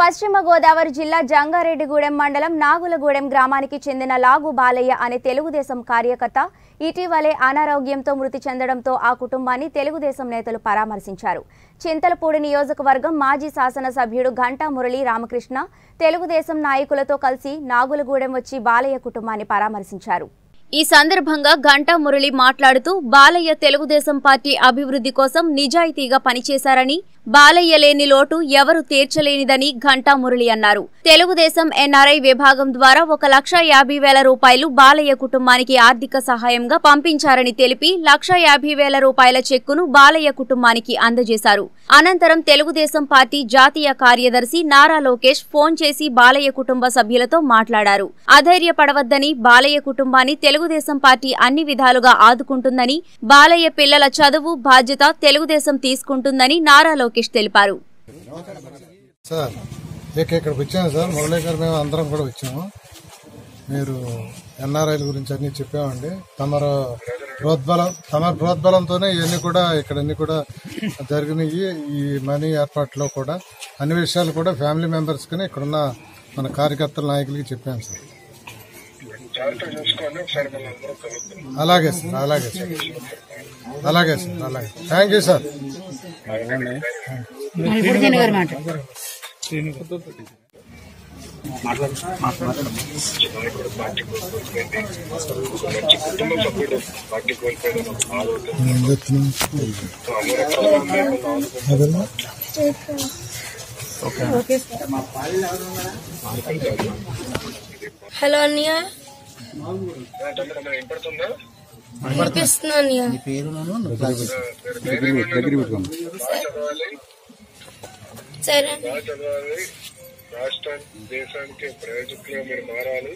పశ్చిమ గోదావరి జిల్లా జంగారెడ్డిగూడెం మండలం నాగులగూడెం గ్రామానికి చెందిన లాగు బాలయ్య అనే తెలుగుదేశం కార్యకర్త ఇటీవలే అనారోగ్యంతో మృతి చెందడంతో ఆ కుటుంబాన్ని తెలుగుదేశం నేతలు పరామర్శించారు చింతలపూడి నియోజకవర్గం మాజీ శాసనసభ్యుడు ఘంటా మురళీ రామకృష్ణ తెలుగుదేశం నాయకులతో కలిసి నాగులగూడెం వచ్చి బాలయ్య కుటుంబాన్ని పరామర్శించారు ఈ సందర్భంగా గంటా మురళి మాట్లాడుతూ బాలయ్య తెలుగుదేశం పార్టీ అభివృద్ధి కోసం నిజాయితీగా పనిచేశారని బాలయ్య లేని లోటు ఎవరు తీర్చలేనిదని ఘంటా మురళి అన్నారు తెలుగుదేశం ఎన్ఆర్ఐ విభాగం ద్వారా ఒక లక్ష యాభై వేల రూపాయలు బాలయ్య కుటుంబానికి ఆర్థిక సహాయంగా పంపించారని తెలిపి లక్ష యాభై వేల రూపాయల చెక్కును బాలయ్య కుటుంబానికి అందజేశారు అనంతరం తెలుగుదేశం పార్టీ జాతీయ కార్యదర్శి నారా లోకేష్ ఫోన్ చేసి బాలయ్య కుటుంబ సభ్యులతో మాట్లాడారు అధైర్యపడవద్దని బాలయ్య కుటుంబాన్ని తెలుగుదేశం పార్టీ అన్ని విధాలుగా ఆదుకుంటుందని బాలయ్య పిల్లల చదువు బాధ్యత తెలుగుదేశం తీసుకుంటుందని నారా లోకేష్ తెలిపారు సార్ ఇక ఇక్కడికి వచ్చాను సార్ మురళీ గారు మేము అందరం కూడా వచ్చాము మీరు ఎన్ఆర్ఐల గురించి అన్ని చెప్పామండి తమరు ప్రోద్బలం తమ ప్రోద్బలంతోనే ఇవన్నీ కూడా ఇక్కడ అన్ని కూడా జరిగినాయి ఈ మనీ ఏర్పాట్లో కూడా అన్ని విషయాలు కూడా ఫ్యామిలీ మెంబర్స్ కానీ ఇక్కడున్న మన కార్యకర్తల నాయకులకి చెప్పాను సార్ అలాగే సార్ అలాగే సార్ అలాగే సార్ అలాగే థ్యాంక్ యూ సార్ ఏం చెప్తున్నాం అదన్నా హలో అన్నయ్య వినిపిస్తున్నా అన్నయ్య సరే అన్నయ్య. చదవాలి రాష్ట్రానికి దేశానికి ప్రయోజకులుగా మీరు మారాలి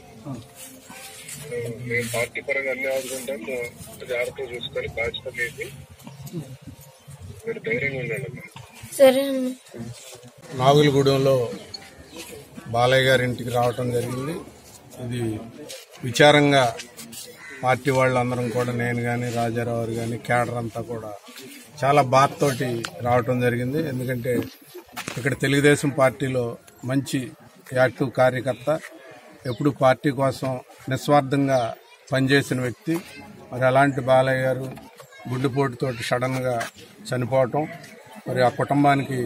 మేము పార్టీ పరంగా అన్ని ఆదుకుంటాం జాగ్రత్తగా చూసుకొని బాధ్యత మీది మీరు ధైర్యంగా ఉండండి అమ్మా. సరే అన్న నాగులగూడెంలో బాలయ్య గారి ఇంటికి రావటం జరిగింది ఇది విచారంగా పార్టీ వాళ్ళందరం కూడా నేను కానీ రాజారావు గారు కానీ కేడర్ అంతా కూడా చాలా బాధతోటి రావటం జరిగింది ఎందుకంటే ఇక్కడ తెలుగుదేశం పార్టీలో మంచి యాక్టివ్ కార్యకర్త ఎప్పుడు పార్టీ కోసం నిస్వార్థంగా పనిచేసిన వ్యక్తి మరి అలాంటి బాలయ్య గారు గుండెపోటుతోటి సడన్గా చనిపోవటం మరి ఆ కుటుంబానికి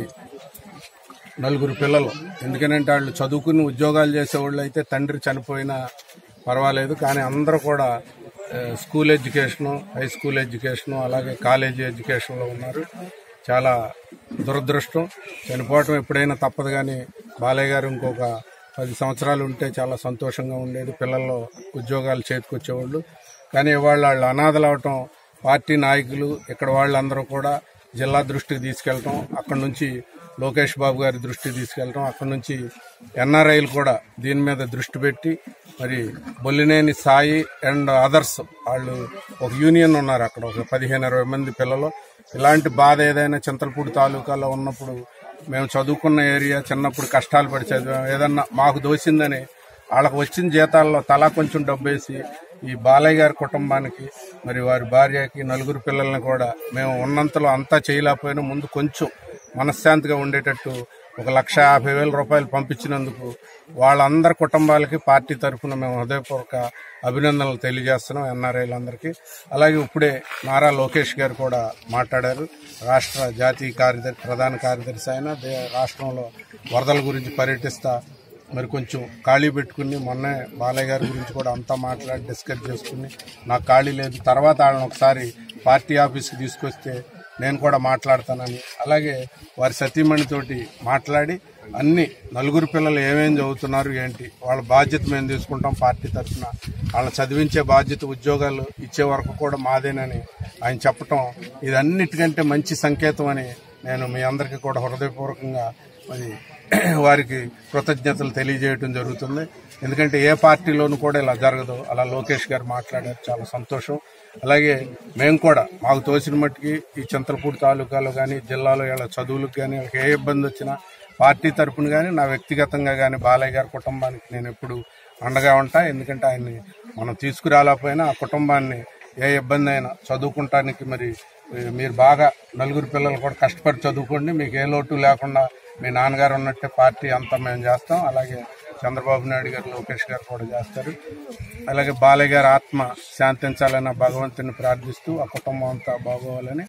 నలుగురు పిల్లలు ఎందుకనంటే వాళ్ళు చదువుకుని ఉద్యోగాలు చేసేవాళ్ళు అయితే తండ్రి చనిపోయినా పర్వాలేదు కానీ అందరూ కూడా ఆ, school education high school education అలాగే కాలేజీ ఎడ్యుకేషన్లో ఉన్నారు చాలా దురదృష్టం చనిపోవటం ఎప్పుడైనా తప్పదు కానీ బాలయ్య గారు ఇంకొక పది సంవత్సరాలు ఉంటే చాలా సంతోషంగా ఉండేది పిల్లల్లో ఉద్యోగాలు చేతికొచ్చేవాళ్ళు కానీ ఇవాళ వాళ్ళు అనాథలు అవటం పార్టీ నాయకులు ఇక్కడ వాళ్ళందరూ కూడా జిల్లా దృష్టికి తీసుకెళ్ళటం అక్కడి నుంచి లోకేష్ బాబు గారి దృష్టికి తీసుకెళ్ళటం అక్కడి నుంచి ఎన్ఆర్ఐలు కూడా దీని మీద దృష్టి పెట్టి మరి బొల్లినేని సాయి అండ్ అదర్స్ వాళ్ళు ఒక యూనియన్ ఉన్నారు అక్కడ ఒక పదిహేను ఇరవై మంది పిల్లలు ఇలాంటి బాధ ఏదైనా చింతలపూడి తాలూకాలో ఉన్నప్పుడు మేము చదువుకున్న ఏరియా చిన్నప్పుడు కష్టాలు పడి చదివాం ఏదన్నా మాకు దోసిందని వాళ్ళకు వచ్చిన జీతాల్లో తలా కొంచెం డబ్బేసి ఈ బాలయ్య గారి కుటుంబానికి మరి వారి భార్యకి నలుగురు పిల్లల్ని కూడా మేము ఉన్నంతలో అంతా చేయలేకపోయినా ముందు కొంచెం మనశ్శాంతిగా ఉండేటట్టు ఒక లక్ష యాభై వేల రూపాయలు పంపించినందుకు వాళ్ళందరి కుటుంబాలకి పార్టీ తరఫున మేము హృదయపూర్వక అభినందనలు తెలియజేస్తున్నాం ఎన్ఆర్ఐలందరికీ అలాగే ఇప్పుడే నారా లోకేష్ గారు కూడా మాట్లాడారు రాష్ట్ర జాతీయ కార్యదర్శి ప్రధాన కార్యదర్శి ఆయన దే- రాష్ట్రంలో వరదల గురించి పర్యటిస్తా మరి కొంచెం ఖాళీ పెట్టుకుని మొన్నే బాలయ్య గారి గురించి కూడా అంతా మాట్లాడి డిస్కస్ చేసుకుని నాకు ఖాళీ లేదు తర్వాత వాళ్ళని ఒకసారి పార్టీ ఆఫీస్కి తీసుకొస్తే నేను కూడా మాట్లాడతానని అలాగే వారి సతీమణితోటి మాట్లాడి అన్ని నలుగురు పిల్లలు ఏమేం చదువుతున్నారు ఏంటి వాళ్ళ బాధ్యత మేము తీసుకుంటాం పార్టీ తరఫున వాళ్ళని చదివించే బాధ్యత ఉద్యోగాలు ఇచ్చే వరకు కూడా మాదేనని ఆయన చెప్పటం ఇదన్నిటికంటే మంచి సంకేతం అని నేను మీ అందరికీ కూడా హృదయపూర్వకంగా మరి వారికి కృతజ్ఞతలు తెలియజేయడం జరుగుతుంది ఎందుకంటే ఏ పార్టీలోనూ కూడా ఇలా జరగదు అలా లోకేష్ గారు మాట్లాడారు చాలా సంతోషం అలాగే మేము కూడా మాకు తోసిన మట్టుకి ఈ చింతలపూడి తాలూకాలో కానీ జిల్లాలో ఇలా చదువులకు కానీ వాళ్ళకి ఏ ఇబ్బంది వచ్చినా పార్టీ తరపున కానీ నా వ్యక్తిగతంగా కానీ బాలయ్య గారి కుటుంబానికి నేను ఎప్పుడు అండగా ఉంటా ఎందుకంటే ఆయన్ని మనం తీసుకురాలేకపోయినా ఆ కుటుంబాన్ని ఏ ఇబ్బంది అయినా చదువుకుంటానికి మరి మీరు బాగా నలుగురు పిల్లలు కూడా కష్టపడి చదువుకోండి మీకు ఏ లోటు లేకుండా మీ నాన్నగారు ఉన్నట్టే పార్టీ అంతా మేము చేస్తాం అలాగే చంద్రబాబు నాయుడు గారు లోకేష్ గారు కూడా చేస్తారు అలాగే బాలయ్య గారి ఆత్మ శాంతించాలని భగవంతుని ప్రార్థిస్తూ ఆ కుటుంబం అంతా బాగోవాలని